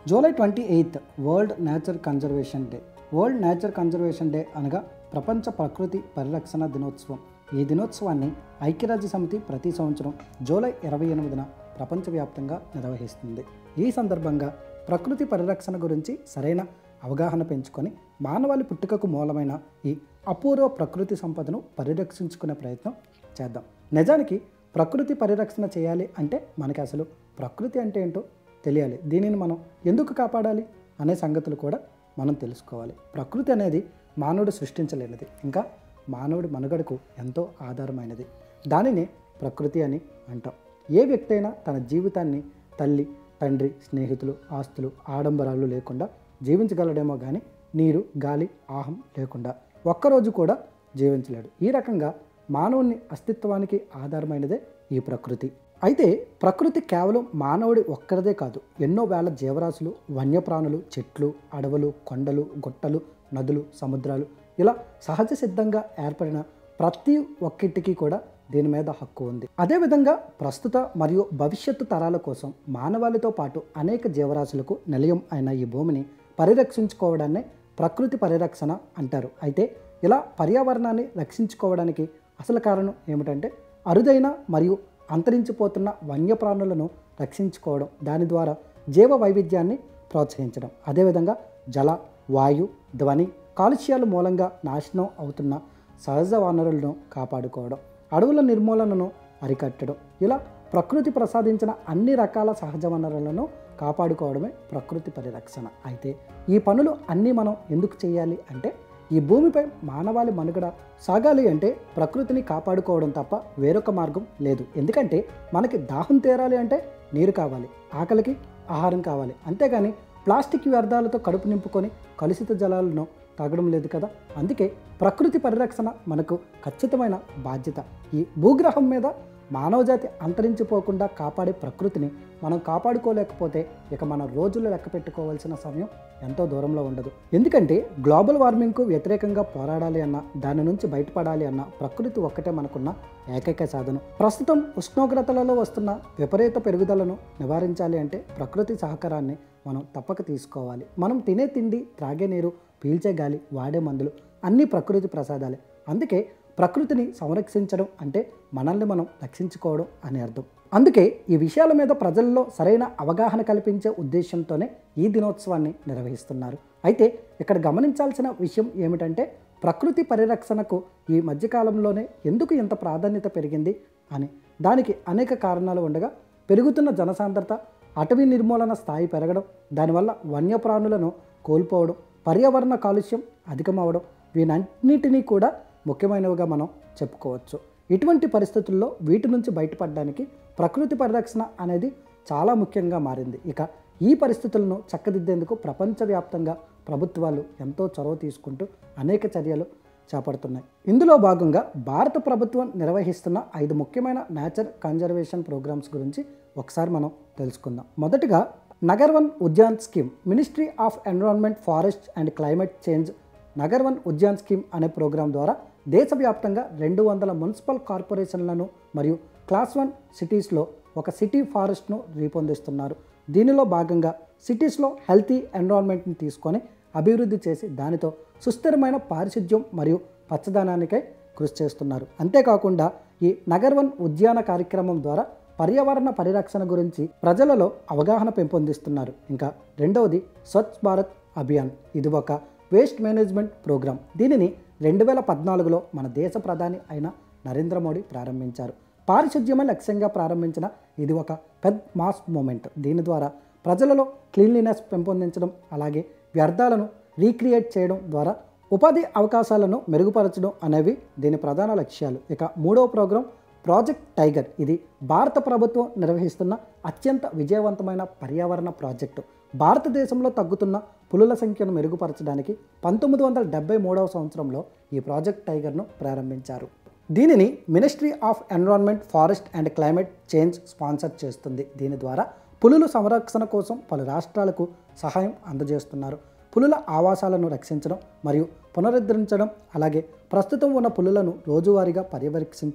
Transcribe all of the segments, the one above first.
July twenty eighth world nature conservation day world nature conservation day అనగా ప్రపంచ ప్రకృతి పరిరక్షణ దినోత్సవం ఈ దినోత్సవాన్ని ఐక్యరాజ్య సమితి ప్రతి సంవత్సరం జూలై ఇరవై ఎనిమిదిన ప్రపంచవ్యాప్తంగా నిర్వహిస్తుంది ఈ సందర్భంగా ప్రకృతి పరిరక్షణ గురించి సరైన అవగాహన పెంచుకొని మానవాళి పుట్టుకకు మూలమైన ఈ అపూర్వ ప్రకృతి సంపదను పరిరక్షించుకునే ప్రయత్నం చేద్దాం నిజానికి ప్రకృతి పరిరక్షణ చేయాలి అంటే మనకి అసలు ప్రకృతి అంటే ఏంటో తెలియాలి దీనిని మనం ఎందుకు కాపాడాలి అనే సంగతులు కూడా మనం తెలుసుకోవాలి ప్రకృతి అనేది మానవుడు సృష్టించలేనిది ఇంకా మానవుడి మనుగడకు ఎంతో ఆధారమైనది దానినే ప్రకృతి అని అంటాం ఏ వ్యక్తి అయినా తన జీవితాన్ని తల్లి తండ్రి స్నేహితులు ఆస్తులు ఆడంబరాలు లేకుండా జీవించగలడేమో కానీ నీరు గాలి ఆహం లేకుండా ఒక్కరోజు కూడా జీవించలేడు ఈ రకంగా మానవుని అస్తిత్వానికి ఆధారమైనదే ఈ ప్రకృతి అయితే ప్రకృతి కేవలం మానవుడి ఒక్కరిదే కాదు ఎన్నో వేల జీవరాశులు వన్యప్రాణులు చెట్లు అడవులు కొండలు గుట్టలు నదులు సముద్రాలు ఇలా సహజ సిద్ధంగా ఏర్పడిన ప్రతి ఒక్కటికి కూడా దీని మీద హక్కు ఉంది అదేవిధంగా ప్రస్తుత మరియు భవిష్యత్తు తరాల కోసం మానవాళితో పాటు అనేక జీవరాశులకు నిలయం అయిన ఈ భూమిని పరిరక్షించుకోవడాన్నే ప్రకృతి పరిరక్షణ అంటారు అయితే ఇలా పర్యావరణాన్ని రక్షించుకోవడానికి అసలు కారణం ఏమిటంటే అరుదైన మరియు అంతరించిపోతున్న వన్యప్రాణులను రక్షించుకోవడం దాని ద్వారా జీవ వైవిధ్యాన్ని ప్రోత్సహించడం అదేవిధంగా జల వాయు ధ్వని కాలుష్యాల మూలంగా నాశనం అవుతున్న సహజ వనరులను కాపాడుకోవడం అడవుల నిర్మూలనను అరికట్టడం ఇలా ప్రకృతి ప్రసాదించిన అన్ని రకాల సహజ వనరులను కాపాడుకోవడమే ప్రకృతి పరిరక్షణ అయితే ఈ పనులు అన్నీ మనం ఎందుకు చేయాలి అంటే ఈ భూమిపై మానవాళి మనుగడ సాగాలి అంటే ప్రకృతిని కాపాడుకోవడం తప్ప వేరొక మార్గం లేదు ఎందుకంటే మనకి దాహం తీరాలి అంటే నీరు కావాలి ఆకలికి ఆహారం కావాలి అంతేగాని ప్లాస్టిక్ వ్యర్థాలతో కడుపు నింపుకొని కలుషిత జలాలను తాగడం లేదు కదా అందుకే ప్రకృతి పరిరక్షణ మనకు ఖచ్చితమైన బాధ్యత ఈ భూగ్రహం మీద మానవజాతి అంతరించిపోకుండా కాపాడే ప్రకృతిని మనం కాపాడుకోలేకపోతే ఇక మన రోజులు లెక్క పెట్టుకోవాల్సిన సమయం ఎంతో దూరంలో ఉండదు ఎందుకంటే గ్లోబల్ వార్మింగ్కు వ్యతిరేకంగా పోరాడాలి అన్న దాని నుంచి బయటపడాలి అన్న ప్రకృతి ఒక్కటే మనకున్న ఏకైక సాధనం ప్రస్తుతం ఉష్ణోగ్రతలలో వస్తున్న విపరీత పెరుగుదలను నివారించాలి అంటే ప్రకృతి సహకారాన్ని మనం తప్పక తీసుకోవాలి మనం తినే తిండి త్రాగే నీరు పీల్చే గాలి వాడే మందులు అన్నీ ప్రకృతి ప్రసాదాలే అందుకే ప్రకృతిని సంరక్షించడం అంటే మనల్ని మనం రక్షించుకోవడం అని అర్థం అందుకే ఈ విషయాల మీద ప్రజల్లో సరైన అవగాహన కల్పించే ఉద్దేశంతోనే ఈ దినోత్సవాన్ని నిర్వహిస్తున్నారు అయితే ఇక్కడ గమనించాల్సిన విషయం ఏమిటంటే ప్రకృతి పరిరక్షణకు ఈ మధ్యకాలంలోనే ఎందుకు ఇంత ప్రాధాన్యత పెరిగింది అని దానికి అనేక కారణాలు ఉండగా పెరుగుతున్న జనసాంద్రత అటవీ నిర్మూలన స్థాయి పెరగడం దానివల్ల వన్యప్రాణులను కోల్పోవడం పర్యావరణ కాలుష్యం అధికమవడం వీనన్నిటినీ కూడా ముఖ్యమైనవిగా మనం చెప్పుకోవచ్చు ఇటువంటి పరిస్థితుల్లో వీటి నుంచి బయటపడడానికి ప్రకృతి పరిరక్షణ అనేది చాలా ముఖ్యంగా మారింది ఇక ఈ పరిస్థితులను చక్కదిద్దేందుకు ప్రపంచవ్యాప్తంగా ప్రభుత్వాలు ఎంతో చొరవ తీసుకుంటూ అనేక చర్యలు చేపడుతున్నాయి ఇందులో భాగంగా భారత ప్రభుత్వం నిర్వహిస్తున్న ఐదు ముఖ్యమైన నేచర్ కన్జర్వేషన్ ప్రోగ్రామ్స్ గురించి ఒకసారి మనం తెలుసుకుందాం మొదటిగా Nagar Van Udyan scheme ministry of environment forest and climate change Nagar Van Udyan scheme అనే ప్రోగ్రాం ద్వారా దేశవ్యాప్తంగా రెండు వందల మున్సిపల్ కార్పొరేషన్లను మరియు క్లాస్ వన్ సిటీస్లో ఒక సిటీ ఫారెస్ట్ను రూపొందిస్తున్నారు దీనిలో భాగంగా సిటీస్లో హెల్తీ ఎన్విరాన్మెంట్ని తీసుకొని అభివృద్ధి చేసి దానితో సుస్థిరమైన పారిశుధ్యం మరియు పచ్చదనానికై కృషి చేస్తున్నారు అంతేకాకుండా ఈ నగర్వన్ ఉద్యాన కార్యక్రమం ద్వారా పర్యావరణ పరిరక్షణ గురించి ప్రజలలో అవగాహన పెంపొందిస్తున్నారు ఇంకా రెండవది స్వచ్ఛ భారత్ అభియాన్ ఇది ఒక వేస్ట్ మేనేజ్మెంట్ ప్రోగ్రాం దీనిని రెండు వేల పద్నాలుగులో మన దేశ ప్రధాని అయిన నరేంద్ర మోడీ ప్రారంభించారు పారిశుధ్యమే లక్ష్యంగా ప్రారంభించిన ఇది ఒక పెద్ద మాస్ మూమెంట్ దీని ద్వారా ప్రజలలో క్లీన్లీనెస్ పెంపొందించడం అలాగే వ్యర్థాలను రీక్రియేట్ చేయడం ద్వారా ఉపాధి అవకాశాలను మెరుగుపరచడం అనేవి దీని ప్రధాన లక్ష్యాలు ఇక మూడవ ప్రోగ్రాం ప్రాజెక్ట్ టైగర్ ఇది భారత ప్రభుత్వం నిర్వహిస్తున్న అత్యంత విజయవంతమైన పర్యావరణ ప్రాజెక్టు భారతదేశంలో తగ్గుతున్న పులుల సంఖ్యను మెరుగుపరచడానికి పంతొమ్మిది వందల డెబ్బై మూడవ సంవత్సరంలో ఈ ప్రాజెక్ట్ టైగర్ను ప్రారంభించారు దీనిని ministry of environment forest and climate change sponsor చేస్తుంది దీని ద్వారా పులుల సంరక్షణ కోసం పలు రాష్ట్రాలకు సహాయం అందజేస్తున్నారు పులుల ఆవాసాలను రక్షించడం మరియు పునరుద్ధరించడం అలాగే ప్రస్తుతం ఉన్న పులులను రోజువారీగా పర్యవేక్షించడం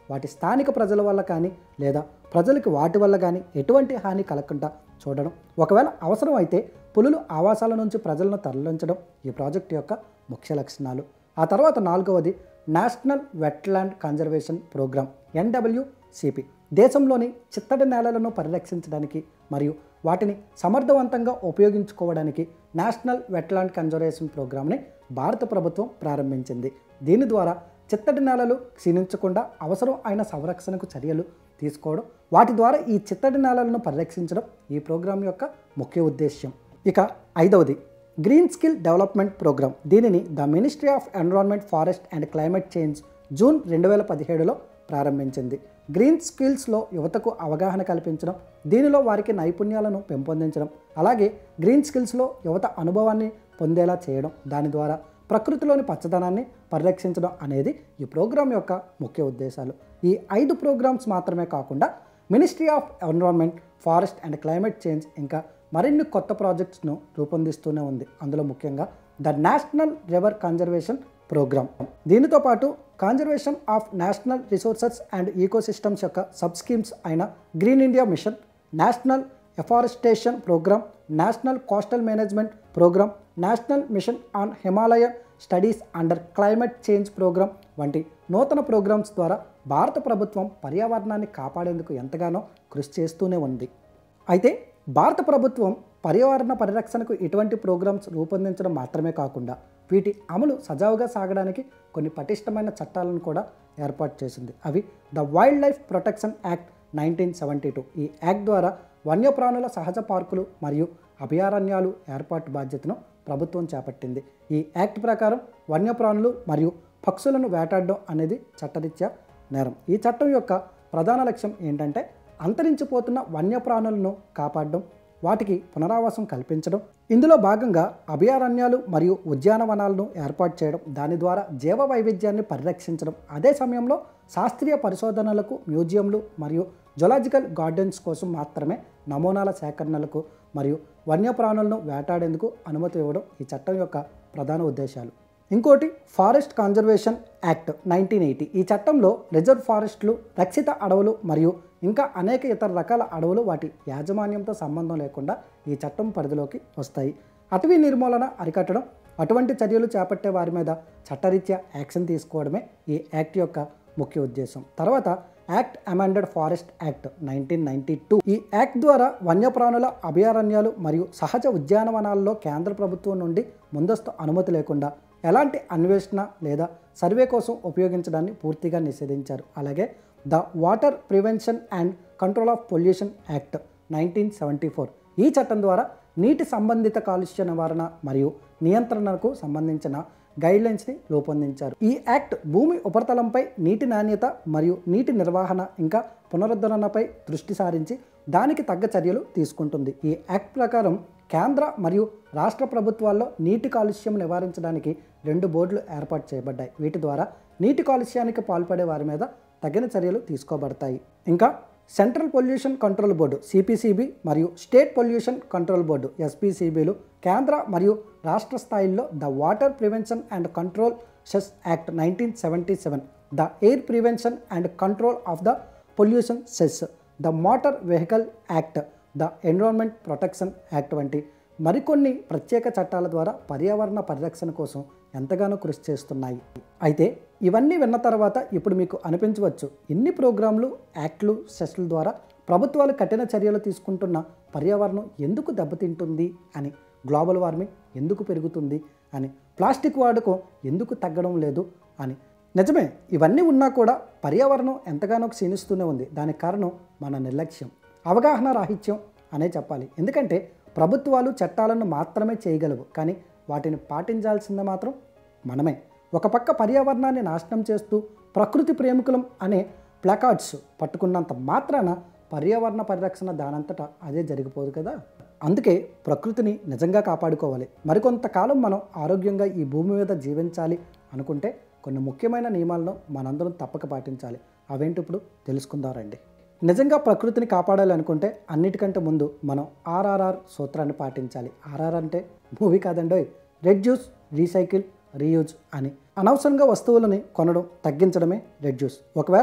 వాటి స్థానిక ప్రజల వల్ల కానీ లేదా ప్రజలకి వాటి వల్ల కానీ ఎటువంటి హాని కలగకుండా చూడడం ఒకవేళ అవసరం అయితే పులులు ఆవాసాల నుంచి ప్రజలను తరలించడం ఈ ప్రాజెక్టు యొక్క ముఖ్య లక్షణాలు ఆ తర్వాత నాలుగవది national wetland conservation programme NWCP దేశంలోని చిత్తడి నేలలను పరిరక్షించడానికి మరియు వాటిని సమర్థవంతంగా ఉపయోగించుకోవడానికి నేషనల్ వెట్లాండ్ కన్జర్వేషన్ ప్రోగ్రామ్ని భారత ప్రభుత్వం ప్రారంభించింది దీని ద్వారా చిత్తడి నేలలు క్షీణించకుండా అవసరం అయిన సంరక్షణకు చర్యలు తీసుకోవడం వాటి ద్వారా ఈ చిత్తడి నేలలను పరిరక్షించడం ఈ ప్రోగ్రాం యొక్క ముఖ్య ఉద్దేశ్యం ఇక ఐదవది గ్రీన్ స్కిల్ డెవలప్మెంట్ ప్రోగ్రామ్ దీనిని the ministry of environment forest and climate change June రెండు వేల పదిహేడులో ప్రారంభించింది గ్రీన్ స్కిల్స్లో యువతకు అవగాహన కల్పించడం దీనిలో వారికి నైపుణ్యాలను పెంపొందించడం అలాగే గ్రీన్ స్కిల్స్లో యువత అనుభవాన్ని పొందేలా చేయడం దాని ద్వారా ప్రకృతిలోని పచ్చదనాన్ని పరిరక్షించడం అనేది ఈ ప్రోగ్రాం యొక్క ముఖ్య ఉద్దేశాలు ఈ ఐదు ప్రోగ్రామ్స్ మాత్రమే కాకుండా ministry of environment forest and climate change ఇంకా మరిన్ని కొత్త ప్రాజెక్ట్స్ను రూపొందిస్తూనే ఉంది అందులో ముఖ్యంగా the national river conservation programme దీనితో పాటు conservation of national resources and ecosystems యొక్క సబ్ స్కీమ్స్ అయిన green India mission national afforestation programme national coastal management programme national mission on Himalaya studies under climate change programme వంటి నూతన programmes ద్వారా భారత ప్రభుత్వం పర్యావరణాన్ని కాపాడేందుకు ఎంతగానో కృషి చేస్తూనే ఉంది అయితే భారత ప్రభుత్వం పర్యావరణ పరిరక్షణకు ఇటువంటి ప్రోగ్రామ్స్ రూపొందించడం మాత్రమే కాకుండా వీటి అమలు సజావుగా సాగడానికి కొన్ని పటిష్టమైన చట్టాలను కూడా ఏర్పాటు చేసింది అవి the wildlife protection act nineteen seventy two ఈ యాక్ట్ ద్వారా వన్యప్రాణుల సహజ పార్కులు మరియు అభయారణ్యాలు ఏర్పాటు బాధ్యతను ప్రభుత్వం చేపట్టింది ఈ యాక్ట్ ప్రకారం వన్యప్రాణులు మరియు పక్షులను వేటాడడం అనేది చట్టరీత్యా నేరం ఈ చట్టం యొక్క ప్రధాన లక్ష్యం ఏంటంటే అంతరించిపోతున్న వన్యప్రాణులను కాపాడడం వాటికి పునరావాసం కల్పించడం ఇందులో భాగంగా అభయారణ్యాలు మరియు ఉద్యానవనాలను ఏర్పాటు చేయడం దాని ద్వారా జీవ వైవిధ్యాన్ని పరిరక్షించడం అదే సమయంలో శాస్త్రీయ పరిశోధనలకు మ్యూజియంలు మరియు జులాజికల్ గార్డెన్స్ కోసం మాత్రమే నమూనాల సేకరణలకు మరియు వన్యప్రాణులను వేటాడేందుకు అనుమతి ఇవ్వడం ఈ చట్టం యొక్క ప్రధాన ఉద్దేశాలు ఇంకోటి forest conservation act nineteen eighty ఈ చట్టంలో రిజర్వ్ ఫారెస్ట్లు రక్షిత అడవులు మరియు ఇంకా అనేక ఇతర రకాల అడవులు వాటి యాజమాన్యంతో సంబంధం లేకుండా ఈ చట్టం పరిధిలోకి వస్తాయి అటవీ నిర్మూలన అరికట్టడం అటువంటి చర్యలు చేపట్టే వారి మీద చట్టరీత్యా యాక్షన్ తీసుకోవడమే ఈ యాక్ట్ యొక్క ముఖ్య ఉద్దేశం తర్వాత act amended forest act nineteen ninety two ఈ యాక్ట్ ద్వారా వన్యప్రాణుల అభయారణ్యాలు మరియు సహజ ఉద్యానవనాల్లో కేంద్ర ప్రభుత్వం నుండి ముందస్తు అనుమతి లేకుండా ఎలాంటి అన్వేషణ లేదా సర్వే కోసం ఉపయోగించడాన్ని పూర్తిగా నిషేధించారు అలాగే the water prevention and control of pollution act nineteen seventy four ఈ చట్టం ద్వారా నీటి సంబంధిత కాలుష్య నివారణ మరియు నియంత్రణకు సంబంధించిన గైడ్లైన్స్ని రూపొందించారు ఈ యాక్ట్ భూమి ఉపరితలంపై నీటి నాణ్యత మరియు నీటి నిర్వహణ ఇంకా పునరుద్ధరణపై దృష్టి సారించి దానికి తగ్గ చర్యలు తీసుకుంటుంది ఈ యాక్ట్ ప్రకారం కేంద్ర మరియు రాష్ట్ర ప్రభుత్వాల్లో నీటి కాలుష్యం నివారించడానికి రెండు బోర్డులు ఏర్పాటు చేయబడ్డాయి వీటి ద్వారా నీటి కాలుష్యానికి పాల్పడే వారి మీద తగిన చర్యలు తీసుకోబడతాయి ఇంకా central pollution control board CPCB మరియు స్టేట్ పొల్యూషన్ కంట్రోల్ బోర్డు ఎస్పిసిబిలు కేంద్ర మరియు రాష్ట్ర స్థాయిల్లో the water prevention and control cess act nineteen seventy seven the air prevention and control of the pollution cess the motor vehicle act the environment protection act వంటి మరికొన్ని ప్రత్యేక చట్టాల ద్వారా పర్యావరణ పరిరక్షణ కోసం ఎంతగానో కృషి చేస్తున్నాయి అయితే ఇవన్నీ విన్న తర్వాత ఇప్పుడు మీకు అనిపించవచ్చు ఇన్ని ప్రోగ్రాంలు యాక్ట్లు సెస్ల ద్వారా ప్రభుత్వాలు కఠిన చర్యలు తీసుకుంటున్న పర్యావరణం ఎందుకు దెబ్బతింటుంది అని గ్లోబల్ వార్మింగ్ ఎందుకు పెరుగుతుంది అని ప్లాస్టిక్ వాడకం ఎందుకు తగ్గడం లేదు అని నిజమే ఇవన్నీ ఉన్నా కూడా పర్యావరణం ఎంతగానో క్షీణిస్తూనే ఉంది దానికి కారణం మన నిర్లక్ష్యం అవగాహన రాహిత్యం అనే చెప్పాలి ఎందుకంటే ప్రభుత్వాలు చట్టాలను మాత్రమే చేయగలవు కానీ వాటిని పాటించాల్సిందే మాత్రం మనమే ఒక పక్క పర్యావరణాన్ని నాశనం చేస్తూ ప్రకృతి ప్రేమికులం అనే ప్లకార్డ్స్ పట్టుకున్నంత మాత్రాన పర్యావరణ పరిరక్షణ దానంతటా అదే జరిగిపోదు కదా అందుకే ప్రకృతిని నిజంగా కాపాడుకోవాలి మరికొంతకాలం మనం ఆరోగ్యంగా ఈ భూమి మీద జీవించాలి అనుకుంటే కొన్ని ముఖ్యమైన నియమాలను మనందరం తప్పక పాటించాలి అవేంటి ఇప్పుడు తెలుసుకుందాం రండి నిజంగా ప్రకృతిని కాపాడాలి అనుకుంటే అన్నిటికంటే ముందు మనం ఆర్ఆర్ఆర్ సూత్రాన్ని పాటించాలి ఆర్ఆర్ అంటే మూవీ కాదండోయ్ రెడ్యూస్ రీసైకిల్ రీయూజ్ అని అనవసరంగా వస్తువులని కొనడం తగ్గించడమే రెడ్యూస్ ఒకవేళ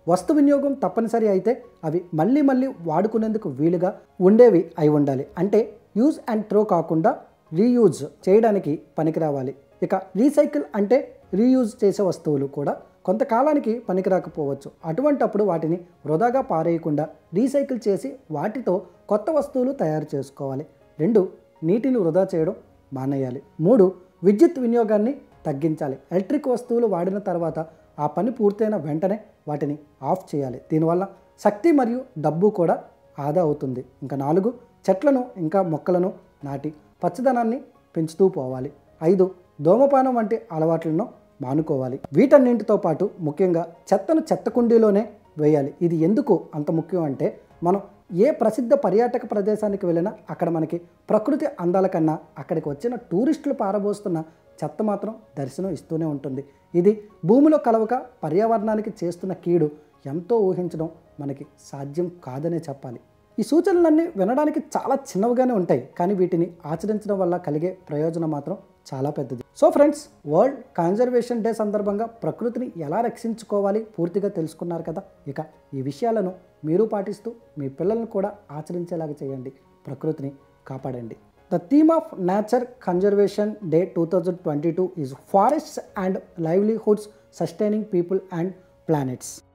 వస్తు వినియోగం తప్పనిసరి అయితే అవి మళ్ళీ మళ్ళీ వాడుకునేందుకు వీలుగా ఉండేవి అయి ఉండాలి అంటే యూజ్ అండ్ త్రో కాకుండా రీయూజ్ చేయడానికి పనికి రావాలి ఇక రీసైకిల్ అంటే రీయూజ్ చేసే వస్తువులు కూడా కొంతకాలానికి పనికిరాకపోవచ్చు అటువంటప్పుడు వాటిని వృధాగా పారేయకుండా రీసైకిల్ చేసి వాటితో కొత్త వస్తువులు తయారు చేసుకోవాలి రెండు నీటిని వృధా చేయడం మానేయాలి మూడు విద్యుత్ వినియోగాన్ని తగ్గించాలి ఎలక్ట్రిక్ వస్తువులు వాడిన తర్వాత ఆ పని పూర్తయిన వెంటనే వాటిని ఆఫ్ చేయాలి దీనివల్ల శక్తి మరియు డబ్బు కూడా ఆదా అవుతుంది ఇంకా నాలుగు చెట్లను ఇంకా మొక్కలను నాటి పచ్చదనాన్ని పెంచుతూ పోవాలి ఐదు ధూమపానం వంటి అలవాట్లను మానుకోవాలి వీటన్నింటితో పాటు ముఖ్యంగా చెత్తను చెత్త కుండీలోనే వేయాలి ఇది ఎందుకు అంత ముఖ్యం అంటే మనం ఏ ప్రసిద్ధ పర్యాటక ప్రదేశానికి వెళ్ళినా అక్కడ మనకి ప్రకృతి అందాల కన్నా అక్కడికి వచ్చిన టూరిస్టులు పారబోస్తున్న చెత్త మాత్రం దర్శనం ఇస్తూనే ఉంటుంది ఇది భూమిలో కలవక పర్యావరణానికి చేస్తున్న కీడు ఎంతో ఊహించడం మనకి సాధ్యం కాదనే చెప్పాలి ఈ సూచనలన్నీ వినడానికి చాలా చిన్నవిగానే ఉంటాయి కానీ వీటిని ఆచరించడం వల్ల కలిగే ప్రయోజనం మాత్రం చాలా పెద్దది so friends world conservation day సందర్భంగా ప్రకృతిని ఎలా రక్షించుకోవాలి పూర్తిగా తెలుసుకున్నారు కదా ఇక ఈ విషయాలను మీరు పాటిస్తూ మీ పిల్లలను కూడా ఆచరించేలాగా చేయండి ప్రకృతిని కాపాడండి the theme of nature conservation day two thousand twenty two is forests and livelihoods sustaining people and planets